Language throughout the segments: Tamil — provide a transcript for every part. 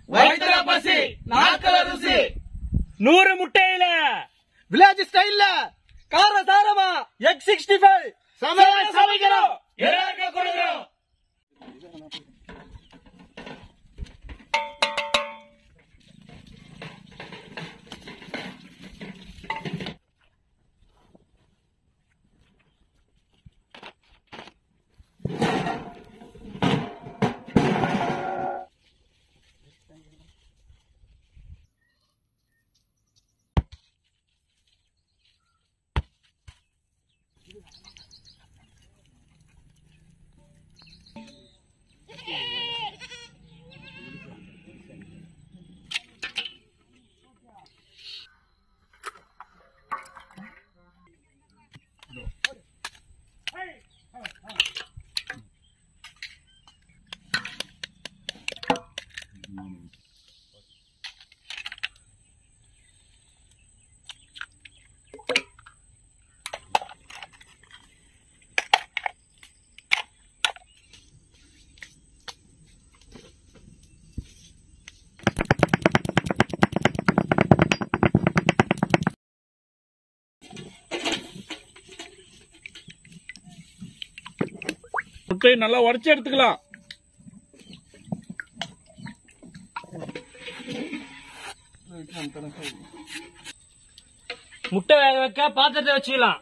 வயிற்றுல பசி நாக்குல ருசி நூறு முட்டையில வில்லேஜ் ஸ்டைல்ல கார சாரமா எக் சிக்ஸ்டி ஃபைவ் சமையல் சமைக்கிறோம் எல்லாருக்கும் கொடுக்குறோம் முட்டையை நல்லா உடைச்சு எடுத்துக்கலாம் முட்டை வேக வைக்க பாத்திரத்தை வச்சுக்கலாம்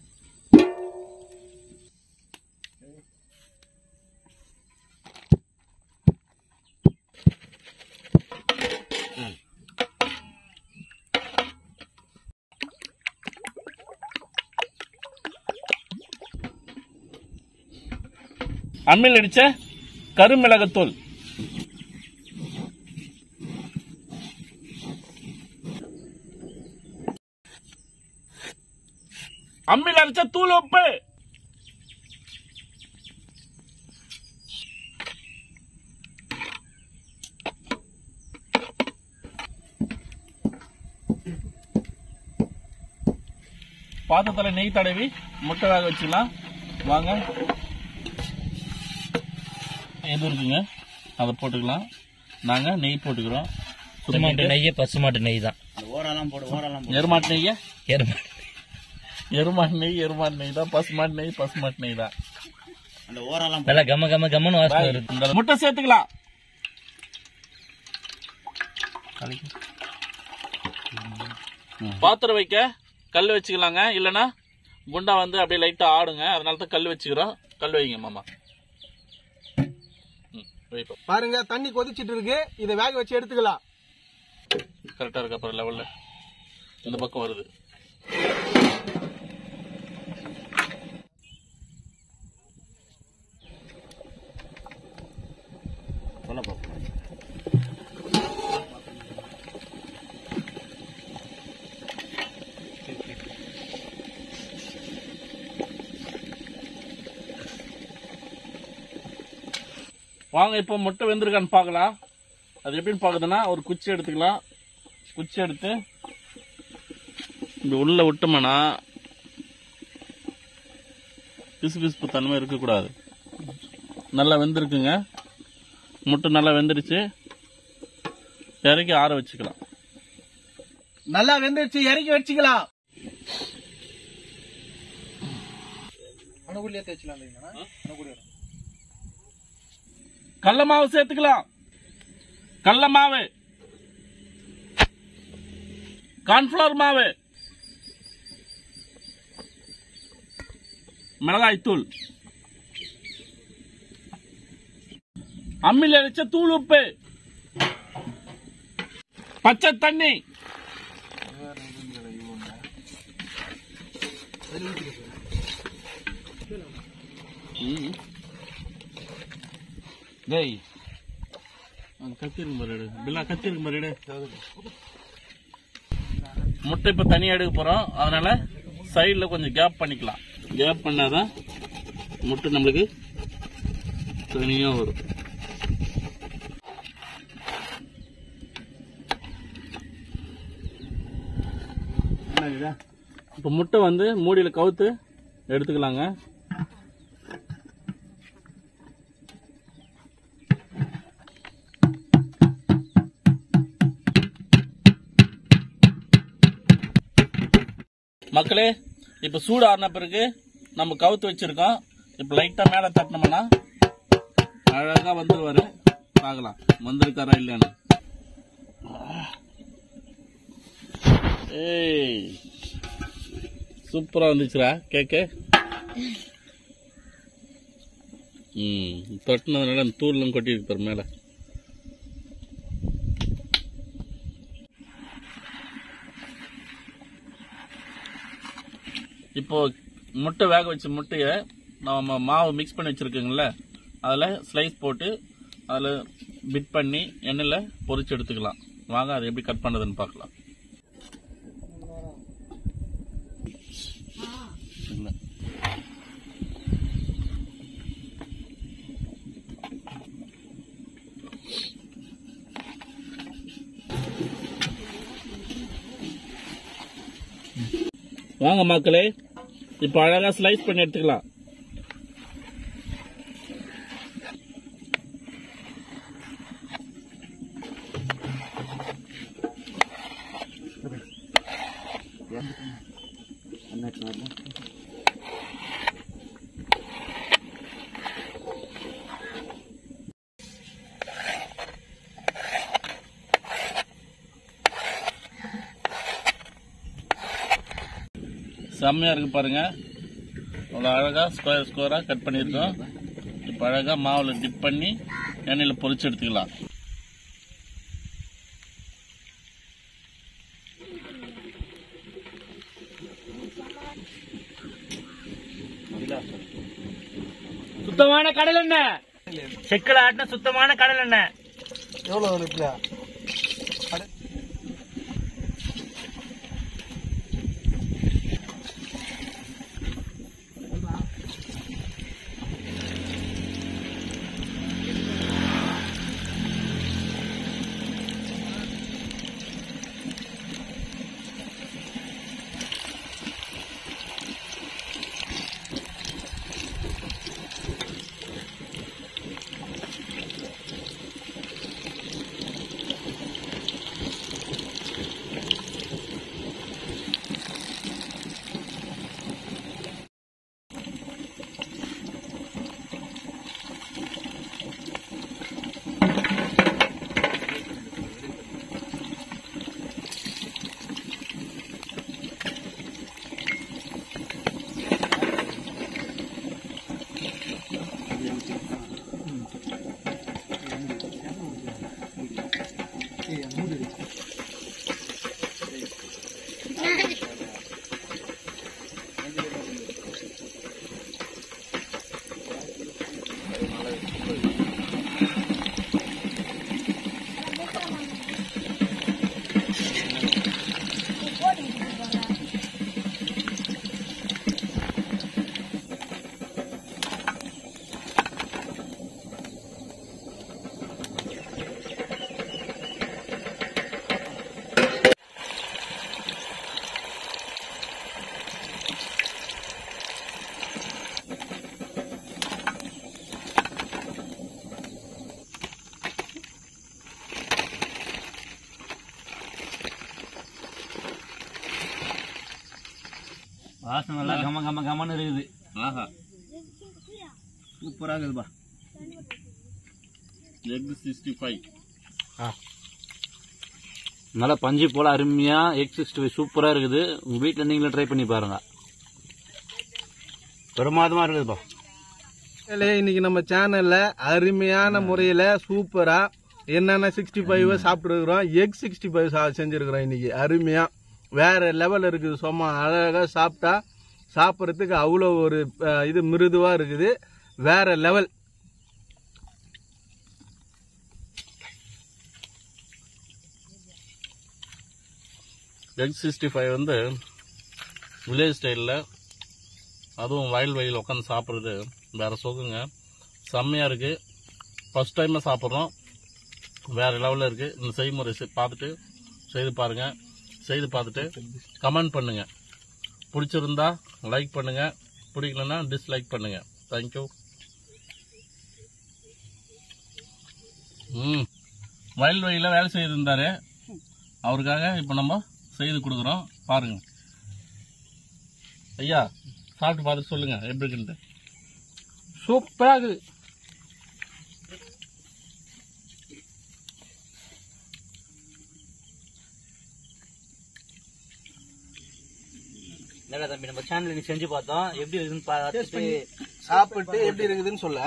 அம்மில் அடிச்ச கருமிளகுத்தூள் அம்மில் அரைச்ச தூள் உப்பு பாத்திரத்துல நெய் தடவி முட்டை வேக வச்சுக்கலாம் வாங்க எது இருக்குங்க அதை போட்டுக்கலாம் நாங்க நெய் போட்டுக்கிறோம் பசுமாட்டு நெய் பசுமாட்டு நெய் தான் எருமாட்டு நெய்ய எருமை எருமாட்டு நெய் எருமாட்டு நெய் தான் பசுமாட்டு நெய் பசுமாட்டு நெய் தான் நல்லா கம கம கம்மன்னு வாசனை வருது இந்த முட்டை சேர்த்துக்கலாம் பாத்திரம் வைக்க கல் வச்சுக்கலாங்க இல்லனா குண்டா வந்து அப்படியே லைட்டா ஆடுங்க அதனால தான் கல் வச்சுக்கிறோம் கல் வைங்க மாமா ம், வைப்பா பாருங்க தண்ணி கொதிச்சிட்டு இருக்கு இதை வேக வச்சு எடுத்துக்கலாம் கரெக்டா இருக்கு அப்புறம் லெவல்ல இந்த பக்கம் வருது வாங்க இப்போ முட்டை வெந்திருக்கான்னு பார்க்கலாம் அது எப்படின்னு பார்க்குதுன்னா ஒரு குச்சி எடுத்துக்கலாம் குச்சி எடுத்து இப்படி உள்ள விட்டோம்னா பிசு பிசுப்பு தன்மை இருக்கக்கூடாது நல்லா வெந்திருக்குங்க முட்டை நல்லா வெந்துருச்சு இறக்கி ஆற வச்சுக்கலாம் நல்லா வெந்துருச்சு இறக்கி வச்சுக்கலாம் அணுகுள்ளியே தேய்ச்சலாம் இல்லைங்களா அணுகுள்ளி கடல மாவு சேர்த்துக்கலாம் கடல மாவு கார்ன்ஃபிளவர் மாவு மிளகாய் தூள் அம்மில் அரைச்ச தூள் உப்பு பச்சை தண்ணி ம். டேய் அந்த கத்தி இருக்கு பாரு எடு. பில்லா கத்தி இருக்கு பாரு எடு. முட்டை இப்ப தனியா எடுக்க போறோம் அதனால சைடுல கொஞ்சம் கேப் பண்ணிக்கலாம் கேப் பண்ணாதான் முட்டை நம்மளுக்கு தனியா வரும் இப்ப முட்டை வந்து மூடியில கவுத்து எடுத்துக்கலாங்க மக்களே இப்ப சூடு ஆறின பிறகு நம்ம கவுத்து வச்சிருக்கோம் இப்ப லைட்டா மேல தட்டினோம்னா அழகா வந்துருவாரு பார்க்கலாம் வந்திருக்காரா இல்லையான்னு ஏய் சூப்பரா வந்துச்சுடா கேக்கு ம் தொட்டினதுனால அந்த தூள்லாம் கொட்டியிருக்கு பாரு மேல இப்போ முட்டை வேக வச்ச முட்டையை நம்ம மாவு மிக்ஸ் பண்ணி வச்சிருக்கோங்கல்ல அதில் ஸ்லைஸ் போட்டு அதில் பிட் பண்ணி எண்ணெயில் பொரிச்சு எடுத்துக்கலாம் வாங்க அதை எப்படி கட் பண்ணுறதுன்னு பார்க்கலாம் இல்ல. வாங்க மக்களே இப்போ அழகா ஸ்லைஸ் பண்ணி எடுத்துக்கலாம் செம்மையா இருக்கு பாருங்க அவ்வளோ அழகா ஸ்கொயர் ஸ்கொயரா கட் பண்ணியிருக்கோம் இப்போ அழகா மாவுல டிப் பண்ணி எண்ணெயில் பொரிச்சு எடுத்துக்கலாம் சுத்தமான கடல் எண்ணெய் செக்கில் ஆட்டின சுத்தமான கடல் எண்ணெய் எவ்வளவு இருக்குல்ல வாசனை நல்லா கம கம கமன்னு இருக்குது ஆஹா சூப்பரா இருக்குதுப்பா எக் சிக்ஸ்டி ஃபைவ் நல்லா பஞ்சு போல அருமையா எக் சிக்ஸ்டி ஃபைவ் சூப்பரா இருக்குது உங்க வீட்டுல நீங்களும் ட்ரை பண்ணி பாருங்க பிரமாதமா இருக்குதுப்பா இன்னைக்கு நம்ம சேனல்ல அருமையான முறையில சூப்பரா என்னென்ன சிக்ஸ்டி ஃபைவ் சாப்பிட்டுருக்குறோம் எக் சிக்ஸ்டி ஃபைவ் செஞ்சிருக்கிறோம் இன்னைக்கு அருமையா வேற லெவல் இருக்குது சும்மா அழகா சாப்பிட்டா சாப்பிட்றதுக்கு அவ்வளோ ஒரு அஹ், இது மிருதுவா இருக்குது வேற லெவல் எக் சிக்ஸ்டி ஃபைவ் வந்து வில்லேஜ் ஸ்டைலில் அதுவும் வயல் வயலில் உட்காந்து சாப்பிட்றது வேற சுகங்க செம்மையாக இருக்குது ஃபர்ஸ்ட் டைமாக சாப்பிட்றோம் வேற லெவலில் இருக்குது இந்த செய்முறை செ- பார்த்துட்டு செய்து பாருங்க செய்து பார்த்துட்டு கமெண்ட் பண்ணுங்க பிடிச்சிருந்தா லைக் பண்ணுங்க பிடிக்கலன்னா டிஸ்லைக் பண்ணுங்க தேங்க்யூ ம் வயல் வயலில் வேலை செய்திருந்தாரு அவருக்காக இப்போ நம்ம செய்து கொடுக்குறோம் பாருங்க ஐயா சாப்பிட்டு பார்த்துட்டு சொல்லுங்க எப்படி இருக்குன்ட்டு சூப்பரா இருக்குது இல்ல தம்பி நம்ம சேனல் நீ செஞ்சு பார்த்தோம் எப்படி இருக்குன்னு பார்த்துட்டு சாப்பிட்டு எப்படி இருக்குதுன்னு சொல்ல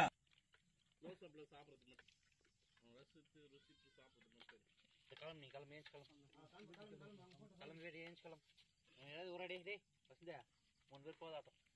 கிளம்பு நீ கிளம்பி ஏஞ்சி கிளம்பு கிளம்பி ஏஞ்சி கிளம்பு ஏதாவது ஒரு அடி டேய் வசந்தா மூணு பேர் போதாட்டம்